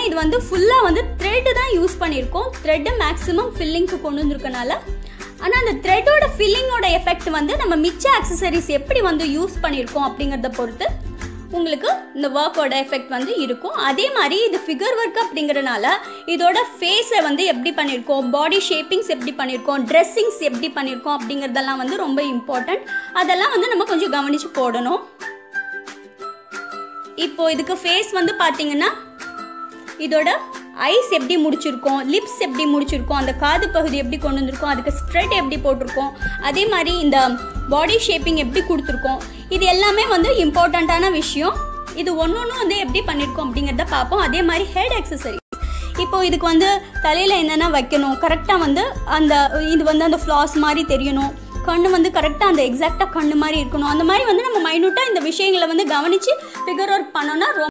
இது வந்து ஃபுல்லாக வந்து த்ரெட்டு தான் யூஸ் பண்ணியிருக்கோம் த்ரெட்டு மேக்ஸிமம் ஃபில்லிங்க்கு கொண்டு வந்திருக்கனால ஆனால் அந்த த்ரெட்டோட ஃபில்லிங்கோட எஃபெக்ட் வந்து நம்ம மிச்ச அக்சசரிஸ் எப்படி வந்து யூஸ் பண்ணியிருக்கோம் அப்படிங்கிறத பொறுத்து உங்களுக்கு இந்த ஒர்க்கோட எஃபெக்ட் வந்து இருக்கும் அதே மாதிரி இது ஃபிகர் ஒர்க் அப்படிங்கிறனால இதோட ஃபேஸை வந்து எப்படி பண்ணியிருக்கோம் பாடி ஷேப்பிங்ஸ் எப்படி பண்ணியிருக்கோம் ட்ரெஸ்ஸிங்ஸ் எப்படி பண்ணியிருக்கோம் அப்படிங்கிறதெல்லாம் வந்து ரொம்ப இம்பார்ட்டண்ட் அதெல்லாம் வந்து நம்ம கொஞ்சம் கவனித்து போடணும் இப்போ இதுக்கு ஃபேஸ் வந்து பார்த்தீங்கன்னா இதோட ஐஸ் எப்படி முடிச்சிருக்கோம் லிப்ஸ் எப்படி முடிச்சிருக்கோம் அந்த காது பகுதி எப்படி கொண்டு வந்திருக்கோம் அதுக்கு ஸ்ட்ரெட் எப்படி போட்டிருக்கோம் அதே மாதிரி இந்த பாடி ஷேப்பிங் எப்படி கொடுத்துருக்கோம் இது எல்லாமே வந்து இம்பார்ட்டண்ட்டான விஷயம் இது ஒன்று ஒன்று வந்து எப்படி பண்ணியிருக்கோம் அப்படிங்கிறத பார்ப்போம் அதே மாதிரி ஹெட் அக்சசரி இப்போ இதுக்கு வந்து தலையில் என்னென்ன வைக்கணும் கரெக்டாக வந்து அந்த இது வந்து அந்த ஃப்ளாஸ் மாதிரி தெரியணும் கண்ணு வந்து கரெக்டாக அந்த எக்ஸாக்டாக கண்ணு மாதிரி இருக்கணும் அந்த மாதிரி வந்து நம்ம மைனூட்டாக இந்த விஷயங்களை வந்து கவனித்து ஃபிகர் ஒர்க் பண்ணோன்னா ரொம்ப